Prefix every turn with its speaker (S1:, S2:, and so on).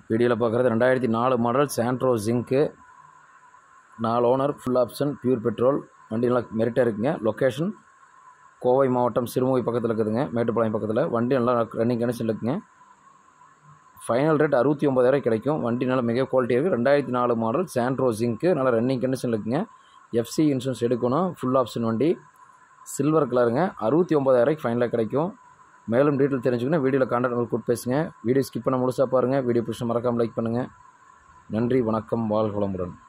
S1: வீடியோவில் பார்க்குறது ரெண்டாயிரத்தி நாலு மாடல் சாண்ட்ரோ ஜிங்க்கு நாலு owner full option pure petrol வண்டி நல்லா மெரிட்டாக இருக்குங்க லொக்கேஷன் கோவை மாவட்டம் சிறுமுகை பக்கத்தில் இருக்குதுங்க மேட்டுப்பாளையம் பக்கத்தில் வண்டி நல்லா ரன்னிங் கண்டிஷன் இருக்குங்க ஃபைனல் ரேட் அறுபத்தி ஒம்பதாயிரம் கிடைக்கும் வண்டி நல்லா மிக குவாலிட்டி இருக்குது ரெண்டாயிரத்தி நாலு மாடல் சாண்ட்ரோ ஜிங்க்கு நல்லா ரன்னிங் கண்டிஷன் இருக்குங்க எஃப்சி இன்சூரன்ஸ் எடுக்கணும் ஃபுல் ஆப்ஷன் வண்டி சில்வர் கலருங்க அறுபத்தி ஒம்பதாயிரூபாய்க்கு ஃபைனலாக கிடைக்கும் மேலும் டீட்டெயில் தெரிஞ்சுக்கணும் வீடியோவில் கான்டாக்ட் நம்பர் கூட்டு பேசுங்க வீடியோ ஸ்கிப் பண்ண முழுசாக பாருங்கள் வீடியோ பிடிச்ச மறக்காமல் லைக் பண்ணுங்கள் நன்றி வணக்கம் வாழ்க வளமுடன்